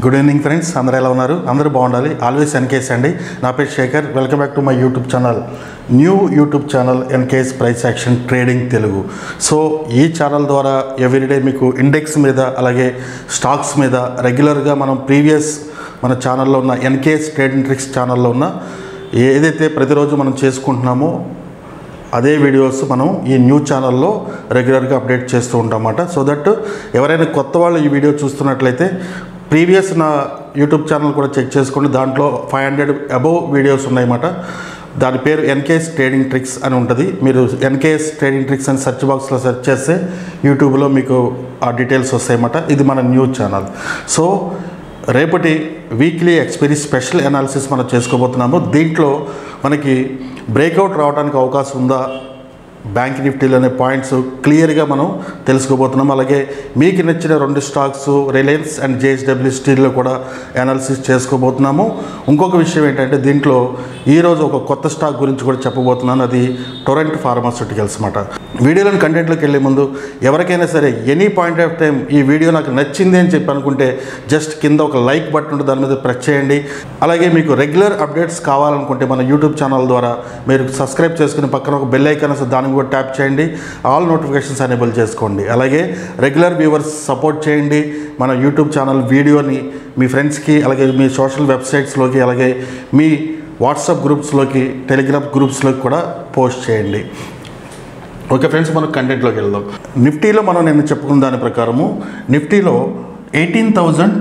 Good evening friends అందరూ ఎలా ఉన్నారు అందరూ బాగుండాలి ఆల్వేస్ ఎన్కేస్ అండి నా పేరు Shekar welcome back to my YouTube channel new YouTube channel NKS price action trading Telugu so ఈ ఛానల్ ద్వారా ఎవ్రీడే మీకు ఇండెక్స్ మీద అలాగే స్టాక్స్ మీద రెగ్యులర్గా మనం ప్రీవియస్ మన ఛానల్లో ఉన్న ఎన్కేఎస్ ట్రేడింగ్ ట్రిక్స్ ఛానల్లో ఉన్న ఏదైతే ప్రతిరోజు మనం చేసుకుంటున్నామో అదే వీడియోస్ మనం ఈ న్యూ ఛానల్లో రెగ్యులర్గా అప్డేట్ చేస్తూ ఉంటామన్నమాట సో దట్ ఎవరైనా కొత్త వాళ్ళు ఈ వీడియో చూస్తున్నట్లయితే ప్రీవియస్ నా యూట్యూబ్ ఛానల్ కూడా చెక్ చేసుకోండి దాంట్లో ఫైవ్ హండ్రెడ్ అబోవ్ వీడియోస్ ఉన్నాయన్నమాట దాని పేరు ఎన్కేఎస్ ట్రేడింగ్ ట్రిక్స్ అని ఉంటుంది మీరు ఎన్కేఎస్ ట్రేడింగ్ ట్రిక్స్ అని సెర్చ్ బాక్స్లో సెర్చ్ చేస్తే యూట్యూబ్లో మీకు ఆ డీటెయిల్స్ వస్తాయన్నమాట ఇది మన న్యూ ఛానల్ సో రేపటి వీక్లీ ఎక్స్పీరియన్స్ స్పెషల్ అనాలిసిస్ మనం చేసుకోబోతున్నాము దీంట్లో మనకి బ్రేక్అవుట్ రావడానికి అవకాశం ఉందా బ్యాంక్ నిఫ్టీలు అనే పాయింట్స్ క్లియర్గా మనం తెలుసుకోబోతున్నాం అలాగే మీకు నచ్చిన రెండు స్టాక్స్ రిలయన్స్ అండ్ జేఎస్డబ్ల్యూ స్టీల్లో కూడా అనాలిసిస్ చేసుకోబోతున్నాము ఇంకొక విషయం ఏంటంటే దీంట్లో ఈరోజు ఒక కొత్త స్టాక్ గురించి కూడా చెప్పబోతున్నాను అది టొరెంట్ ఫార్మాస్యూటికల్స్ అన్నమాట వీడియోలోని కంటెంట్లోకి వెళ్ళే ముందు ఎవరికైనా సరే ఎనీ పాయింట్ ఆఫ్ టైం ఈ వీడియో నాకు నచ్చింది అని చెప్పి అనుకుంటే జస్ట్ కింద ఒక లైక్ బటన్ ఉంటుంది దాని మీద ప్రెస్ చేయండి అలాగే మీకు రెగ్యులర్ అప్డేట్స్ కావాలనుకుంటే మన యూట్యూబ్ ఛానల్ ద్వారా మీరు సబ్స్క్రైబ్ చేసుకుని పక్కన ఒక బెల్ ఐకాన్ వస్తుంది దాన్ని కూడా ట్యాప్ చేయండి ఆల్ నోటిఫికేషన్స్ ఎనేబుల్ చేసుకోండి అలాగే రెగ్యులర్ వ్యూవర్స్ సపోర్ట్ చేయండి మన యూట్యూబ్ ఛానల్ వీడియోని మీ ఫ్రెండ్స్కి అలాగే మీ సోషల్ వెబ్సైట్స్లోకి అలాగే మీ వాట్సాప్ గ్రూప్స్లోకి టెలిగ్రామ్ గ్రూప్స్లోకి కూడా పోస్ట్ చేయండి ఓకే ఫ్రెండ్స్ మనం కంటెంట్లోకి వెళ్దాం నిఫ్టీలో మనం నేను చెప్పుకున్న దాని ప్రకారము నిఫ్టీలో eighteen thousand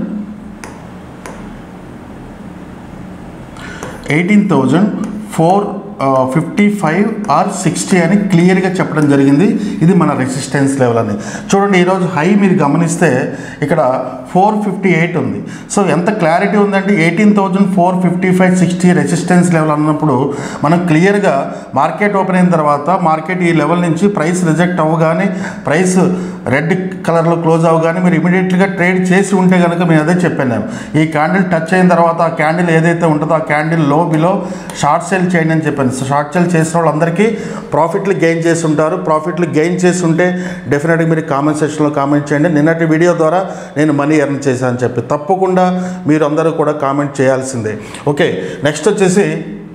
eighteen thousand four fifty five or sixty అని క్లియర్గా చెప్పడం జరిగింది ఇది మన రెసిస్టెన్స్ లెవెల్ అని చూడండి ఈరోజు హై మీరు గమనిస్తే ఇక్కడ ఫోర్ ఫిఫ్టీ ఎయిట్ ఉంది సో ఎంత క్లారిటీ ఉందంటే eighteen thousand four fifty five sixty resistance level అన్నప్పుడు మనం క్లియర్గా మార్కెట్ ఓపెన్ అయిన తర్వాత మార్కెట్ ఈ లెవెల్ నుంచి ప్రైస్ రిజెక్ట్ అవ్వగానే ప్రైస్ రెడ్ కలర్లో క్లోజ్ అవ్వగానే మీరు ఇమీడియట్గా ట్రేడ్ చేసి ఉంటే కనుక మేము అదే చెప్పాను నేను ఈ క్యాండిల్ టచ్ అయిన తర్వాత ఆ క్యాండిల్ ఏదైతే ఉంటుందో ఆ candle low below short sell చేయండి అని చెప్పాను సో షార్ట్ సెల్ చేసిన వాళ్ళందరికీ ప్రాఫిట్లు గెయిన్ చేసి ఉంటారు ప్రాఫిట్లు గెయిన్ చేసి ఉంటే డెఫినెట్గా మీరు కామెంట్ సెక్షన్లో కామెంట్ చేయండి నిన్నటి వీడియో ద్వారా నేను మనీ ఎర్న్ చేశానని చెప్పి తప్పకుండా మీరు అందరూ కూడా కామెంట్ చేయాల్సిందే ఓకే నెక్స్ట్ వచ్చేసి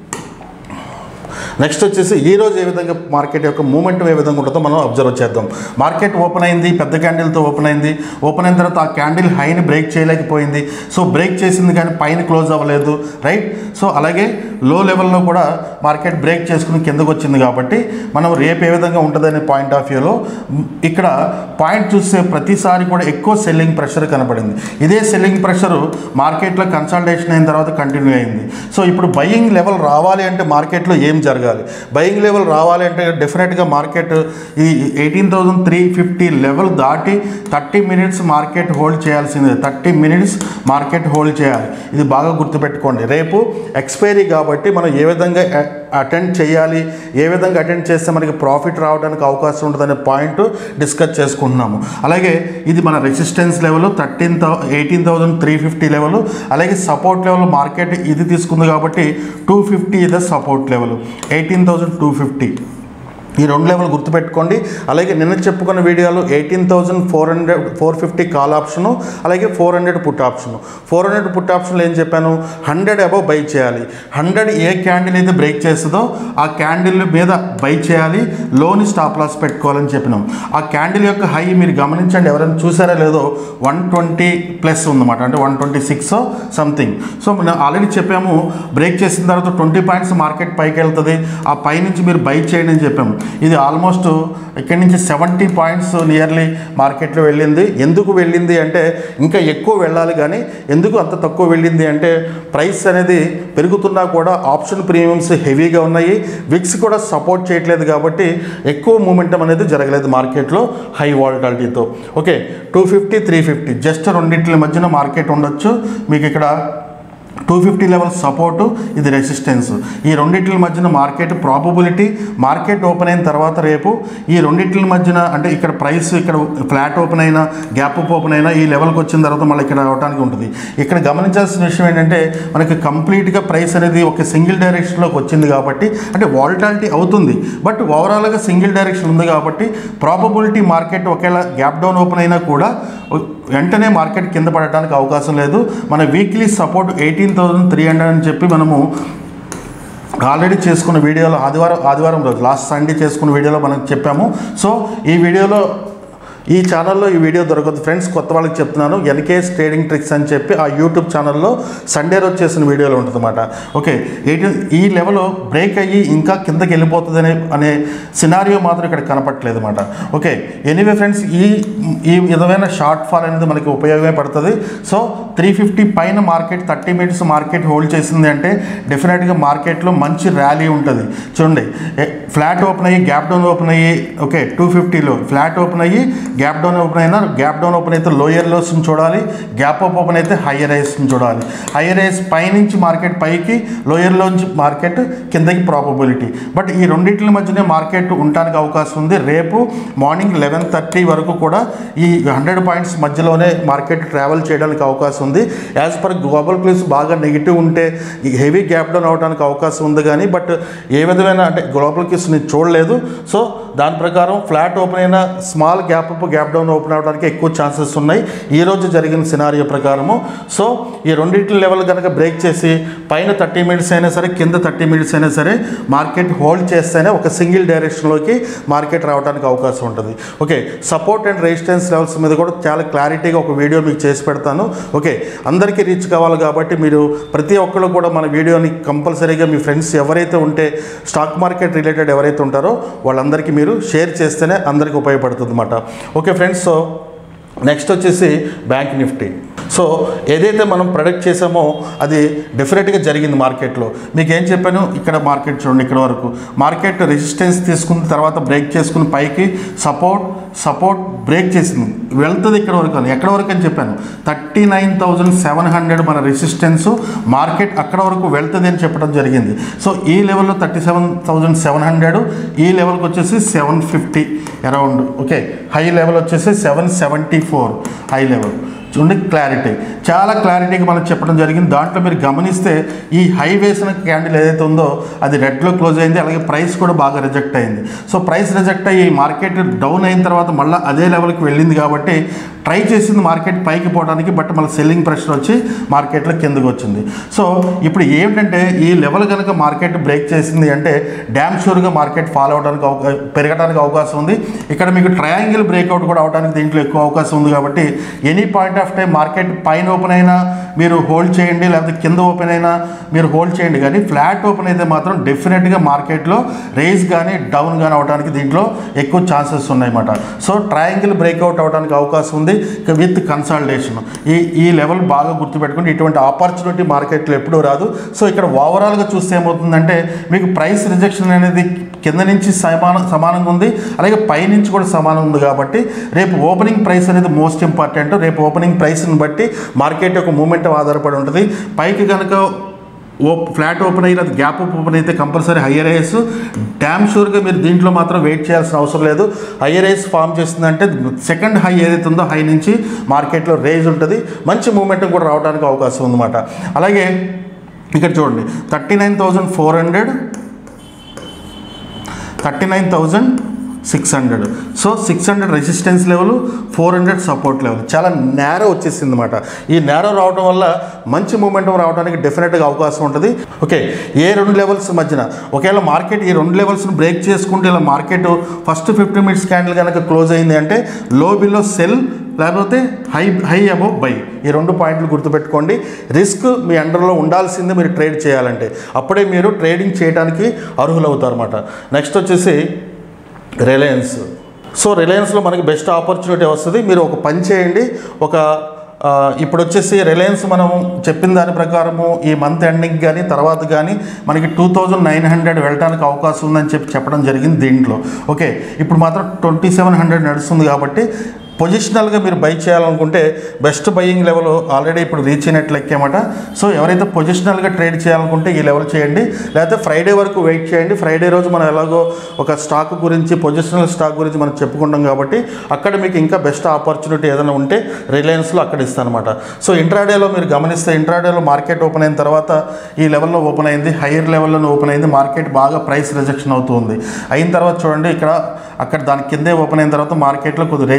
నెక్స్ట్ వచ్చేసి ఈ రోజు ఏ విధంగా మార్కెట్ యొక్క మూమెంట్ ఏ విధంగా ఉంటుందో మనం అబ్జర్వ్ చేద్దాం మార్కెట్ ఓపెన్ అయింది పెద్ద క్యాండిల్తో ఓపెన్ అయింది ఓపెన్ అయిన తర్వాత ఆ క్యాండిల్ హైని బ్రేక్ చేయలేకపోయింది సో బ్రేక్ చేసింది కానీ పైన క్లోజ్ అవ్వలేదు రైట్ సో అలాగే లో లెవెల్లో కూడా మార్కెట్ బ్రేక్ చేసుకుని కిందకు వచ్చింది కాబట్టి మనం రేపు ఏ విధంగా ఉంటుందనే పాయింట్ ఆఫ్ వ్యూలో ఇక్కడ పాయింట్ చూస్తే ప్రతిసారి కూడా ఎక్కువ సెల్లింగ్ ప్రెషర్ కనపడింది ఇదే సెల్లింగ్ ప్రెషర్ మార్కెట్లో కన్సల్టేషన్ అయిన తర్వాత కంటిన్యూ అయింది సో ఇప్పుడు బయింగ్ లెవెల్ రావాలి అంటే మార్కెట్లో ఏం జరగాలి బయింగ్ లెవెల్ రావాలి అంటే డెఫినెట్గా మార్కెట్ ఈ eighteen thousand three fifty level దాటి థర్టీ మినిట్స్ మార్కెట్ హోల్డ్ చేయాల్సిందే థర్టీ మినిట్స్ మార్కెట్ హోల్డ్ చేయాలి ఇది బాగా గుర్తుపెట్టుకోండి రేపు ఎక్స్పైరీ కాబట్టి మనం ఏ విధంగా అటెండ్ చేయాలి ఏ విధంగా అటెండ్ చేస్తే మనకి ప్రాఫిట్ రావడానికి అవకాశం ఉంటుందనే పాయింట్ డిస్కస్ చేసుకుంటున్నాము అలాగే ఇది మన resistance level thirteen thou eighteen thousand three fifty level అలాగే సపోర్ట్ లెవెల్ మార్కెట్ ఇది తీసుకుంది కాబట్టి టూ ఫిఫ్టీ ఇదే support level eighteen thousand two fifty ఈ రెండు లెవెల్ గుర్తుపెట్టుకోండి అలాగే నిన్న చెప్పుకున్న వీడియోలో eighteen thousand four hundred four fifty call option అలాగే four hundred put option four hundred put ఆప్షన్లో ఏం చెప్పాను హండ్రెడ్ అబవ్ బై చేయాలి హండ్రెడ్ ఏ క్యాండిల్ అయితే బ్రేక్ చేస్తుందో ఆ క్యాండిల్ మీద బై చేయాలి లోని స్టాప్ లాస్ పెట్టుకోవాలని చెప్పినాం ఆ క్యాండిల్ యొక్క హై మీరు గమనించండి ఎవరైనా చూసారా లేదో వన్ ట్వంటీ ప్లస్ ఉందన్నమాట అంటే one twenty six something so మనం ఆల్రెడీ చెప్పాము బ్రేక్ చేసిన తర్వాత ట్వంటీ పాయింట్స్ మార్కెట్ పైకి వెళ్తుంది ఆ పై నుంచి మీరు బై చేయండి అని చెప్పాము ఇది ఆల్మోస్ట్ ఇక్కడి నుంచి సెవెంటీ పాయింట్స్ నియర్లీ మార్కెట్లో వెళ్ళింది ఎందుకు వెళ్ళింది అంటే ఇంకా ఎక్కువ వెళ్ళాలి కానీ ఎందుకు అంత తక్కువ వెళ్ళింది అంటే ప్రైస్ అనేది పెరుగుతున్నా కూడా ఆప్షన్ ప్రీమియమ్స్ హెవీగా ఉన్నాయి విక్స్ కూడా సపోర్ట్ చేయట్లేదు కాబట్టి ఎక్కువ మూమెంటం అనేది జరగలేదు మార్కెట్లో హై వాలిటాలిటీతో okay two fifty three fifty just రెండింటి మధ్యన మార్కెట్ ఉండొచ్చు మీకు ఇక్కడ టూ ఫిఫ్టీ లెవెల్ సపోర్టు ఇది రెసిస్టెన్స్ ఈ రెండింటి మధ్యన మార్కెట్ ప్రాబబిలిటీ మార్కెట్ ఓపెన్ అయిన తర్వాత రేపు ఈ రెండింటి మధ్యన అంటే ఇక్కడ ప్రైస్ ఇక్కడ ఫ్లాట్ ఓపెన్ అయినా గ్యాప్ అప్ ఓపెన్ అయినా ఈ లెవెల్కి వచ్చిన తర్వాత మళ్ళీ ఇక్కడ రావడానికి ఉంటుంది ఇక్కడ గమనించాల్సిన విషయం ఏంటంటే మనకి కంప్లీట్గా ప్రైస్ అనేది ఒక సింగిల్ డైరెక్షన్లోకి వచ్చింది కాబట్టి అంటే వాలిటాలిటీ అవుతుంది బట్ ఓవరాల్గా సింగిల్ డైరెక్షన్ ఉంది కాబట్టి ప్రాబబిలిటీ మార్కెట్ ఒకవేళ గ్యాప్ డౌన్ ఓపెన్ అయినా కూడా వెంటనే మార్కెట్ కింద పడటానికి అవకాశం లేదు మన weekly support eighteen thousand three hundred అని చెప్పి మనము ఆల్రెడీ చేసుకున్న వీడియోలో ఆదివారం ఆదివారం రోజు లాస్ట్ సండే చేసుకున్న వీడియోలో మనం చెప్పాము సో ఈ వీడియోలో ఈ ఛానల్లో ఈ వీడియో దొరకదు ఫ్రెండ్స్ కొత్త వాళ్ళకి చెప్తున్నాను ఎన్కేఎస్ ట్రేడింగ్ ట్రిక్స్ అని చెప్పి ఆ యూట్యూబ్ ఛానల్లో సండే రోజు చేసిన వీడియోలో ఉంటుందన్నమాట ఓకే ఎయిటీన్ ఈ లెవెల్ బ్రేక్ అయ్యి ఇంకా కిందకి వెళ్ళిపోతుంది అనే అనే సినారియో మాత్రం ఇక్కడ కనపట్లేదు అనమాట ఓకే ఎనీవే ఫ్రెండ్స్ ఈ ఈ విధమైన షార్ట్ ఫాల్ అనేది మనకి ఉపయోగమే పడుతుంది సో త్రీ ఫిఫ్టీ పైన market thirty minutes market hold చేసింది అంటే డెఫినెట్గా మార్కెట్లో మంచి ర్యాలీ ఉంటుంది చూడండి ఫ్లాట్ ఓపెన్ అయ్యి గ్యాప్ డౌన్ ఓపెన్ అయ్యి ఓకే టూ ఫిఫ్టీలో ఫ్లాట్ ఓపెన్ అయ్యి గ్యాప్ డౌన్ ఓపెన్ అయినా గ్యాప్ డౌన్ ఓపెన్ అయితే లోయర్ లోస్ని చూడాలి గ్యాప్ అప్ ఓపెన్ అయితే హయ్యర్ ఐస్ని చూడాలి హయ్యర్ ఐస్ పైనుంచి మార్కెట్ పైకి లోయర్ లోంచి మార్కెట్ కిందకి ప్రాబబిలిటీ బట్ ఈ రెండింటి మధ్యనే మార్కెట్ ఉండడానికి అవకాశం ఉంది రేపు మార్నింగ్ లెవెన్ థర్టీ వరకు కూడా ఈ హండ్రెడ్ పాయింట్స్ మధ్యలోనే మార్కెట్ ట్రావెల్ చేయడానికి అవకాశం ఉంది యాజ్ పర్ గ్లోబల్ క్లూస్ బాగా నెగిటివ్ ఉంటే ఈ హెవీ గ్యాప్ డౌన్ అవడానికి అవకాశం ఉంది కానీ బట్ ఏ విధమైన అంటే గ్లోబల్ క్లూస్ నేను చూడలేదు సో దాని ప్రకారం ఫ్లాట్ ఓపెన్ అయిన small gap up gap down open అవడానికి ఎక్కువ ఛాన్సెస్ ఉన్నాయి ఈ రోజు జరిగిన సినారియో ప్రకారము సో ఈ రెండింటి లెవెల్ కనుక బ్రేక్ చేసి పైన థర్టీ మినిట్స్ అయినా సరే కింద థర్టీ మినిట్స్ అయినా సరే మార్కెట్ హోల్డ్ చేస్తేనే ఒక సింగిల్ డైరెక్షన్లోకి మార్కెట్ రావడానికి అవకాశం ఉంటుంది okay support and resistance levels మీద కూడా చాలా క్లారిటీగా ఒక వీడియో మీకు చేసి పెడతాను ఓకే అందరికీ రీచ్ కావాలి కాబట్టి మీరు ప్రతి ఒక్కరు కూడా మన వీడియోని కంపల్సరీగా మీ ఫ్రెండ్స్ ఎవరైతే ఉంటే స్టాక్ మార్కెట్ రిలేటెడ్ ఎవరైతే ఉంటారో వాళ్ళందరికీ మీరు షేర్ చేస్తేనే అందరికీ ఉపయోగపడుతుంది అనమాట ఓకే ఫ్రెండ్స్ సో నెక్స్ట్ వచ్చేసి బ్యాంక్ నిఫ్టీ సో ఏదైతే మనం ప్రొడక్ట్ చేసామో అది డెఫినెట్గా జరిగింది మార్కెట్లో మీకు ఏం చెప్పాను ఇక్కడ మార్కెట్ చూడండి ఇక్కడ వరకు మార్కెట్ రెసిస్టెన్స్ తీసుకున్న తర్వాత బ్రేక్ చేసుకుని పైకి సపోర్ట్ సపోర్ట్ బ్రేక్ చేసింది వెళ్తుంది ఇక్కడ వరకు అని ఎక్కడ వరకు అని చెప్పాను thirty nine thousand seven hundred మన రెసిస్టెన్స్ మార్కెట్ అక్కడ వరకు వెళ్తుంది అని చెప్పడం జరిగింది సో ఈ లెవెల్లో thirty seven thousand seven hundred ఈ లెవెల్కి వచ్చేసి seven fifty around okay high level వచ్చేసి seven seventy four high level చూడండి క్లారిటీ చాలా క్లారిటీగా మనం చెప్పడం జరిగింది దాంట్లో మీరు గమనిస్తే ఈ హై వేసిన క్యాండిల్ ఏదైతే ఉందో అది రెడ్లో క్లోజ్ అయింది అలాగే ప్రైస్ కూడా బాగా రిజెక్ట్ అయింది సో ప్రైస్ రిజెక్ట్ అయ్యి మార్కెట్ డౌన్ అయిన తర్వాత మళ్ళీ అదే లెవెల్కి వెళ్ళింది కాబట్టి ట్రై చేసింది మార్కెట్ పైకి పోవడానికి బట్ మళ్ళీ సెల్లింగ్ ప్రెషర్ వచ్చి మార్కెట్లో కిందకు వచ్చింది సో ఇప్పుడు ఏమిటంటే ఈ లెవెల్ కనుక మార్కెట్ బ్రేక్ చేసింది అంటే డ్యామ్ షూర్గా మార్కెట్ ఫాలో అవడానికి అవకా పెరగడానికి అవకాశం ఉంది ఇక్కడ మీకు ట్రయాంగిల్ బ్రేక్అవుట్ కూడా అవడానికి దీంట్లో ఎక్కువ అవకాశం ఉంది కాబట్టి any point of time market పైన ఓపెన్ అయినా మీరు హోల్డ్ చేయండి లేకపోతే కింద ఓపెన్ అయినా మీరు హోల్డ్ చేయండి కానీ ఫ్లాట్ ఓపెన్ అయితే మాత్రం డెఫినెట్గా మార్కెట్లో రేస్ కానీ డౌన్ కానీ అవడానికి దీంట్లో ఎక్కువ ఛాన్సెస్ ఉన్నాయన్నమాట సో ట్రయాంగిల్ బ్రేక్అవుట్ అవడానికి అవకాశం ఉంది విత్ కన్సల్టేషన్ ఈ ఈ లెవెల్ బాగా గుర్తుపెట్టుకుని ఇటువంటి ఆపర్చునిటీ మార్కెట్లో ఎప్పుడూ రాదు సో ఇక్కడ ఓవరాల్గా చూస్తే ఏమవుతుందంటే మీకు ప్రైస్ రిజెక్షన్ అనేది కింద నుంచి సమానం సమానంగా ఉంది అలాగే పైనుంచి కూడా సమానం ఉంది కాబట్టి రేపు ఓపెనింగ్ ప్రైస్ అనేది మోస్ట్ ఇంపార్టెంట్ రేపు ఓపెనింగ్ ప్రైస్ని బట్టి మార్కెట్ యొక్క మూమెంట్ ఆధారపడి ఉంటుంది పైకి కనుక ఓ ఫ్లాట్ ఓపెన్ అయిన గ్యాప్ ఓపెన్ అయితే కంపల్సరీ హయ్యర్ ఐఎస్ డ్యామ్ షూర్గా మీరు దీంట్లో మాత్రం వెయిట్ చేయాల్సిన అవసరం లేదు హయ్యర్ ఐఎస్ ఫామ్ చేస్తుందంటే సెకండ్ హై ఏదైతే ఉందో హై నుంచి మార్కెట్లో రేజ్ ఉంటుంది మంచి మూమెంట్ కూడా రావడానికి అవకాశం ఉందన్నమాట అలాగే ఇక్కడ చూడండి thirty nine thousand four hundred thirty nine thousand six hundred so six hundred resistance level four hundred support level చాలా నేరో వచ్చేసింది అనమాట ఈ నేరో రావడం వల్ల మంచి మూమెంటం రావడానికి డెఫినెట్గా అవకాశం ఉంటుంది ఓకే ఏ రెండు లెవెల్స్ మధ్యన ఒకవేళ మార్కెట్ ఈ రెండు లెవెల్స్ని బ్రేక్ చేసుకుంటే ఇలా market first fifty minutes candle కనుక క్లోజ్ అయింది అంటే లో బిలో సెల్ లేకపోతే హై హై అబౌవ్ బై ఈ రెండు పాయింట్లు గుర్తుపెట్టుకోండి రిస్క్ మీ అండర్లో ఉండాల్సిందే మీరు ట్రేడ్ చేయాలంటే అప్పుడే మీరు ట్రేడింగ్ చేయడానికి అర్హులవుతారు అనమాట నెక్స్ట్ వచ్చేసి రిలయన్స్ సో రిలయన్స్లో మనకి బెస్ట్ ఆపర్చునిటీ వస్తుంది మీరు ఒక పని చేయండి ఒక ఆ, ఇప్పుడు వచ్చేసి రిలయన్స్ మనం చెప్పిన దాని ప్రకారము ఈ మంత్ ఎండింగ్ కానీ తర్వాత కానీ మనకి టూ థౌజండ్ నైన్ హండ్రెడ్ వెళ్ళడానికి అవకాశం ఉందని చెప్పి చెప్పడం జరిగింది దీంట్లో ఓకే ఇప్పుడు మాత్రం ట్వంటీ సెవెన్ హండ్రెడ్ నడుస్తుంది కాబట్టి పొజిషనల్గా మీరు బై చేయాలనుకుంటే బెస్ట్ బయింగ్ లెవెల్ ఆల్రెడీ ఇప్పుడు రీచ్ అయినట్లు ఎక్కామట సో ఎవరైతే పొజిషనల్గా ట్రేడ్ చేయాలనుకుంటే ఈ లెవెల్ చేయండి లేకపోతే ఫ్రైడే వరకు వెయిట్ చేయండి ఫ్రైడే రోజు మనం ఎలాగో ఒక స్టాక్ గురించి పొజిషనల్ స్టాక్ గురించి మనం చెప్పుకుంటాం కాబట్టి అక్కడ మీకు ఇంకా బెస్ట్ ఆపర్చునిటీ ఏదైనా ఉంటే రిలయన్స్లో అక్కడ ఇస్తానమాట సో ఇంట్రాడేలో మీరు గమనిస్తే ఇంట్రాడేలో మార్కెట్ ఓపెన్ అయిన తర్వాత ఈ లెవెల్లో ఓపెన్ అయింది హైయర్ లెవెల్లో ఓపెన్ అయింది మార్కెట్ బాగా ప్రైస్ రిజెక్షన్ అవుతుంది అయిన తర్వాత చూడండి ఇక్కడ అక్కడ దాని కిందే ఓపెన్ అయిన తర్వాత మార్కెట్లో కొద్ది రేజ్ వచ్చిన తర్వాత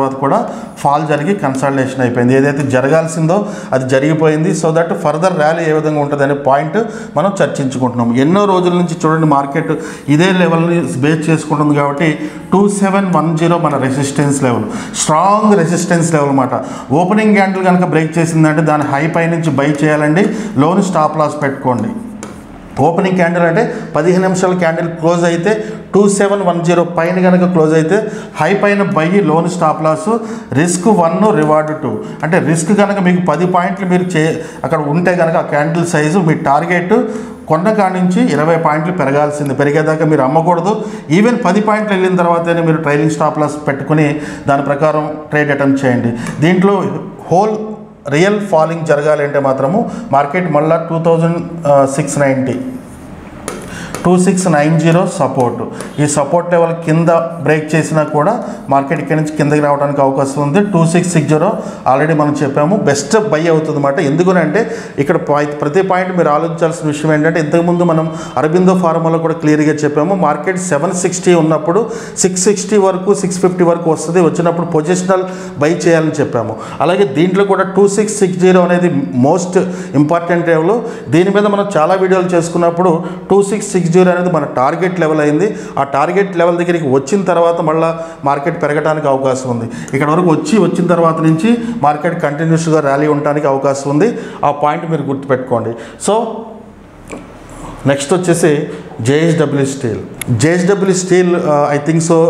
తర్వాత కూడా ఫాల్ జరిగి కన్సల్టేషన్ అయిపోయింది ఏదైతే జరగాల్సిందో అది జరిగిపోయింది సో దట్ ఫర్దర్ ర్యాలీ ఏ విధంగా ఉంటుంది అనే పాయింట్ మనం చర్చించుకుంటున్నాం ఎన్నో రోజుల నుంచి చూడండి మార్కెట్ ఇదే లెవెల్ని బేస్ చేసుకుంటుంది కాబట్టి టూ సెవెన్ వన్ జీరో మన resistance level strong resistance level అనమాట ఓపెనింగ్ క్యాండిల్ కనుక బ్రేక్ చేసిందంటే దాని హై పై నుంచి బై చేయాలండి లోన్ స్టాప్ లాస్ పెట్టుకోండి ఓపెనింగ్ క్యాండిల్ అంటే పదిహేను నిమిషాల క్యాండిల్ క్లోజ్ అయితే టూ సెవెన్ వన్ జీరో పైన కనుక క్లోజ్ అయితే హై పైన బై లోన్ stop loss risk one reward two అంటే రిస్క్ కనుక మీకు పది పాయింట్లు మీరు చే అక్కడ ఉంటే కనుక ఆ క్యాండిల్ సైజు మీ టార్గెట్ కొండ కాడి నుంచి ఇరవై పాయింట్లు పెరగాల్సింది పెరిగేదాకా మీరు అమ్మకూడదు ఈవెన్ పది పాయింట్లు వెళ్ళిన తర్వాతనే మీరు ట్రైలింగ్ స్టాప్ లాస్ పెట్టుకుని దాని ప్రకారం ట్రేడ్ అటెంప్ట్ చేయండి దీంట్లో హోల్ రియల్ ఫాలింగ్ జరగాలి అంటే మాత్రము మార్కెట్ మళ్ళా two thousand six ninety two six nine zero support ఈ సపోర్ట్ లెవెల్ కింద బ్రేక్ చేసినా కూడా మార్కెట్ ఇక్కడి నుంచి కిందకి రావడానికి అవకాశం ఉంది two six six zero already మనం చెప్పాము బెస్ట్ బై అవుతుంది అనమాట ఎందుకనంటే ఇక్కడ పాయింట్ ప్రతి పాయింట్ మీరు ఆలోచించాల్సిన విషయం ఏంటంటే ఇంతకుముందు మనం అరబిందో ఫార్మాలో కూడా క్లియర్గా చెప్పాము మార్కెట్ సెవెన్ సిక్స్టీ ఉన్నప్పుడు సిక్స్ సిక్స్టీ వరకు సిక్స్ ఫిఫ్టీ వరకు వస్తుంది వచ్చినప్పుడు పొజిషనల్ బై చేయాలని చెప్పాము అలాగే దీంట్లో కూడా టూ సిక్స్ సిక్స్ జీరో అనేది మోస్ట్ ఇంపార్టెంట్ లెవెల్ దీని మీద మనం చాలా వీడియోలు చేసుకున్నప్పుడు టూ సిక్స్ సిక్స్ జీరో అనేది మన టార్గెట్ లెవెల్ అయింది ఆ టార్గెట్ లెవెల్ దగ్గరికి వచ్చిన తర్వాత మళ్ళీ మార్కెట్ పెరగడానికి అవకాశం ఉంది ఇక్కడ వరకు వచ్చి వచ్చిన తర్వాత నుంచి మార్కెట్ కంటిన్యూస్గా ర్యాలీ ఉండడానికి అవకాశం ఉంది ఆ పాయింట్ మీరు గుర్తుపెట్టుకోండి సో నెక్స్ట్ వచ్చేసి JSW steel JSW steel I think so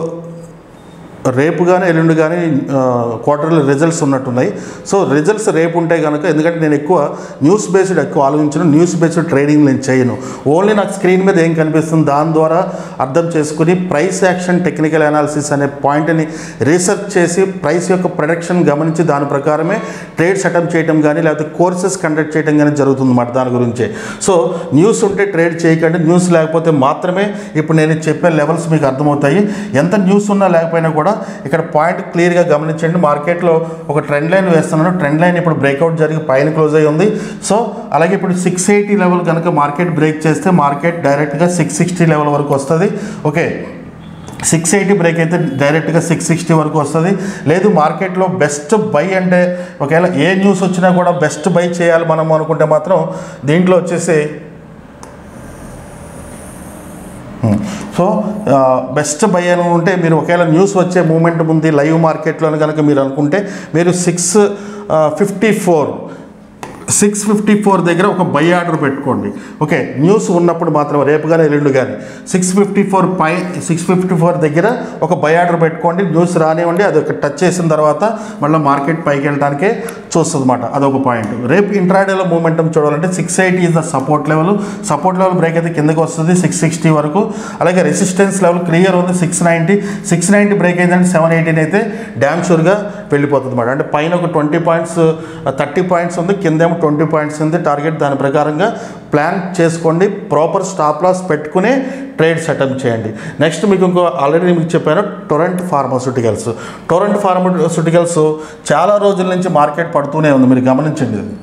రేపు కానీ ఎల్లుండి కానీ క్వార్టర్లీ రిజల్ట్స్ ఉన్నట్టున్నాయి సో రిజల్ట్స్ రేపు ఉంటాయి కనుక ఎందుకంటే నేను ఎక్కువ న్యూస్ బేస్డ్ ఎక్కువ ఆలోచించను న్యూస్ బేస్డ్ ట్రేడింగ్ నేను చేయను ఓన్లీ నాకు స్క్రీన్ మీద ఏం కనిపిస్తుంది దాని ద్వారా అర్థం చేసుకుని ప్రైస్ యాక్షన్ టెక్నికల్ అనాలిసిస్ అనే పాయింట్ని రీసెర్చ్ చేసి ప్రైస్ యొక్క ప్రొడక్షన్ గమనించి దాని ప్రకారమే ట్రేడ్స్ అటెంప్ట్ చేయడం కానీ లేకపోతే కోర్సెస్ కండక్ట్ చేయడం కానీ జరుగుతుంది అన్నమాట దాని గురించే సో న్యూస్ ఉంటే ట్రేడ్ చేయకండి న్యూస్ లేకపోతే మాత్రమే ఇప్పుడు నేను చెప్పే లెవెల్స్ మీకు అర్థమవుతాయి ఎంత న్యూస్ ఉన్నా లేకపోయినా కూడా ఇక్కడ పాయింట్ క్లియర్గా గమనించండి మార్కెట్లో ఒక ట్రెండ్ లైన్ వేస్తున్నాను ట్రెండ్ లైన్ ఇప్పుడు బ్రేక్అవుట్ జరిగి పైన క్లోజ్ అయ్యి ఉంది సో అలాగే ఇప్పుడు సిక్స్ ఎయిటీ లెవెల్ కనుక మార్కెట్ బ్రేక్ చేస్తే మార్కెట్ డైరెక్ట్గా సిక్స్ సిక్స్టీ లెవెల్ వరకు వస్తుంది ఓకే సిక్స్ ఎయిటీ బ్రేక్ అయితే డైరెక్ట్గా సిక్స్ సిక్స్టీ వరకు వస్తుంది లేదు మార్కెట్లో బెస్ట్ బై అంటే ఒకవేళ ఏ న్యూస్ వచ్చినా కూడా బెస్ట్ బై చేయాలి మనం అనుకుంటే మాత్రం దీంట్లో వచ్చేసి సో బెస్ట్ బై అని ఉంటే మీరు ఒకవేళ న్యూస్ వచ్చే మూమెంట్ ఉంది లైవ్ మార్కెట్లో కనుక మీరు అనుకుంటే మీరు six fifty four six fifty four దగ్గర ఒక బై ఆర్డర్ పెట్టుకోండి ఓకే న్యూస్ ఉన్నప్పుడు మాత్రం రేపు కానీ ఎల్లుండి కానీ సిక్స్ ఫిఫ్టీ ఫోర్ పై సిక్స్ ఫిఫ్టీ ఫోర్ దగ్గర ఒక బై ఆర్డర్ పెట్టుకోండి న్యూస్ రానివ్వండి అది ఒక టచ్ చేసిన తర్వాత మళ్ళీ మార్కెట్ పైకి వెళ్ళడానికే చూస్తుంది అనమాట అదొక పాయింట్ రేపు ఇంట్రాడేలో మూమెంటం చూడాలంటే six eighty is the support level support level break అయితే కిందకి వస్తుంది సిక్స్ సిక్స్టీ వరకు అలాగే రెసిస్టెన్స్ లెవెల్ క్లియర్ ఉంది six ninety six ninety break అయిందంటే సెవెన్ ఎయిటీన్ అయితే డ్యామ్ షూర్గా వెళ్ళిపోతుంది అనమాట అంటే పైన ఒక ట్వంటీ పాయింట్స్ థర్టీ పాయింట్స్ ఉంది కిందేమో ట్వంటీ పాయింట్స్ ఉంది టార్గెట్ దాని ప్రకారంగా ప్లాన్ చేసుకోండి ప్రాపర్ స్టాప్ లాస్ పెట్టుకునే ట్రేడ్స్ అటెంప్ట్ చేయండి నెక్స్ట్ మీకు ఇంకో ఆల్రెడీ నేను మీకు చెప్పాను టొరెంట్ ఫార్మాస్యూటికల్స్ టొరెంట్ ఫార్మాస్యూటికల్స్ చాలా రోజుల నుంచి మార్కెట్ పడుతూనే ఉంది మీరు గమనించండి ఇది.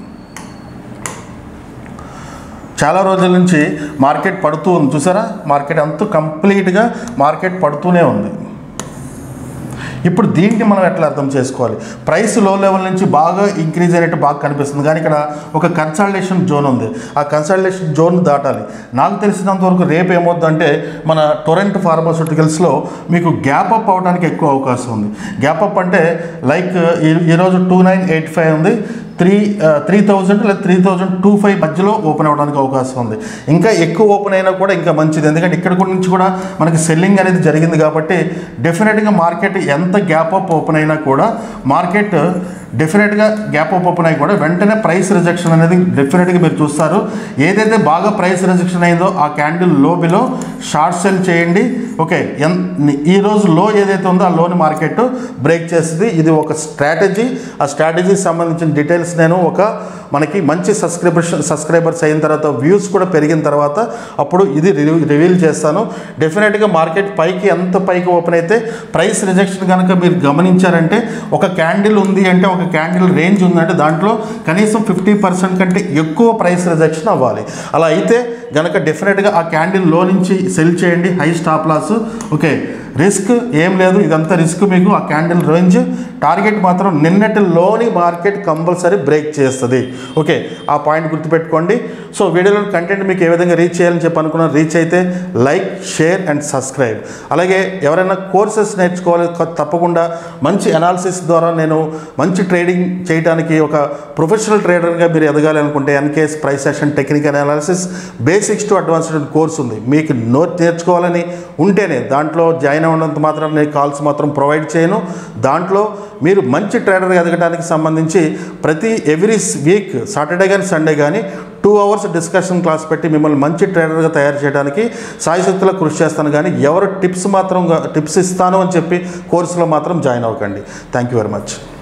చాలా రోజుల నుంచి మార్కెట్ పడుతూ ఉంది చూసారా మార్కెట్ అంతా కంప్లీట్గా మార్కెట్ పడుతూనే ఉంది ఇప్పుడు దీన్ని మనం ఎట్లా అర్థం చేసుకోవాలి ప్రైస్ లో లెవెల్ నుంచి బాగా ఇంక్రీజ్ అయినట్టు బాగా కనిపిస్తుంది కానీ ఇక్కడ ఒక కన్సల్టేషన్ జోన్ ఉంది ఆ కన్సల్టేషన్ జోన్ దాటాలి నాకు తెలిసినంత వరకు రేపు ఏమవుతుందంటే మన టొరెంట్ ఫార్మాస్యూటికల్స్లో మీకు గ్యాప్ అప్ అవడానికి ఎక్కువ అవకాశం ఉంది గ్యాప్ అప్ అంటే లైక్ ఈ- ఈరోజు టూ నైన్ ఎయిట్ ఫైవ్ ఉంది త్రీ త్రీ థౌజండ్ లేదా త్రీ థౌజండ్ టూ ఫైవ్ మధ్యలో ఓపెన్ అవ్వడానికి అవకాశం ఉంది ఇంకా ఎక్కువ ఓపెన్ అయినా కూడా ఇంకా మంచిది ఎందుకంటే ఇక్కడ కూడా నుంచి కూడా మనకి సెల్లింగ్ అనేది జరిగింది కాబట్టి డెఫినెట్గా మార్కెట్ ఎంత గ్యాప్ అప్ ఓపెన్ అయినా కూడా మార్కెట్ డెఫినెట్గా గ్యాప్ అప్ ఓపెన్ అయి కూడా వెంటనే ప్రైస్ రిజెక్షన్ అనేది డెఫినెట్గా మీరు చూస్తారు ఏదైతే బాగా ప్రైస్ రిజెక్షన్ అయిందో ఆ candle low below short sell చేయండి ఓకే ఎన్ ఈ రోజు లో ఏదైతే ఉందో ఆ లోని మార్కెట్ బ్రేక్ చేస్తుంది ఇది ఒక స్ట్రాటజీ ఆ స్ట్రాటజీకి సంబంధించిన డీటెయిల్స్ నేను ఒక మనకి మంచి సబ్స్క్రిప్షన్ సబ్స్క్రైబర్స్ అయిన తర్వాత వ్యూస్ కూడా పెరిగిన తర్వాత అప్పుడు ఇది రివీ- రివీల్ చేస్తాను డెఫినెట్గా మార్కెట్ పైకి ఎంత పైకి ఓపెన్ అయితే ప్రైస్ రిజెక్షన్ కనుక మీరు గమనించారంటే ఒక క్యాండిల్ ఉంది అంటే ఒక క్యాండిల్ రేంజ్ ఉందంటే దాంట్లో కనీసం ఫిఫ్టీ పర్సెంట్ కంటే ఎక్కువ ప్రైస్ రిజెక్షన్ అవ్వాలి అలా అయితే గనక డెఫినెట్గా ఆ క్యాండిల్ లో నుంచి సెల్ చేయండి high stop loss okay risk ఏం లేదు ఇదంతా రిస్క్ మీకు ఆ క్యాండిల్ రేంజ్ టార్గెట్ మాత్రం నిన్నటిలోని మార్కెట్ కంపల్సరీ బ్రేక్ చేస్తుంది ఓకే ఆ పాయింట్ గుర్తుపెట్టుకోండి సో వీడియోలో కంటెంట్ మీకు ఏ విధంగా రీచ్ చేయాలని చెప్పి అనుకున్నాను రీచ్ అయితే లైక్ షేర్ అండ్ సబ్స్క్రైబ్ అలాగే ఎవరైనా కోర్సెస్ నేర్చుకోవాలి కొ- తప్పకుండా మంచి అనాలిసిస్ ద్వారా నేను మంచి ట్రేడింగ్ చేయడానికి ఒక ప్రొఫెషనల్ ట్రేడర్గా మీరు ఎదగాలి అనుకుంటే NKS price action technical analysis basics to advanced course ఉంది మీకు నోట్ నేర్చుకోవాలని ఉంటేనే దాంట్లో జాయిన్ అవ్వడంత మాత్రం నేను కాల్స్ మాత్రం ప్రొవైడ్ చేయను దాంట్లో మీరు మంచి ట్రేడర్ ఎదగడానికి సంబంధించి ప్రతి ఎవ్రీ వీక్ సాటర్డే కానీ సండే కానీ టూ అవర్స్ డిస్కషన్ క్లాస్ పెట్టి మిమ్మల్ని మంచి ట్రేడర్గా తయారు చేయడానికి సాయశక్తిలో కృషి చేస్తాను కానీ ఎవరు టిప్స్ మాత్రం టిప్స్ ఇస్తాను అని చెప్పి కోర్సులో మాత్రం జాయిన్ అవ్వకండి థ్యాంక్ యూ వెరీ మచ్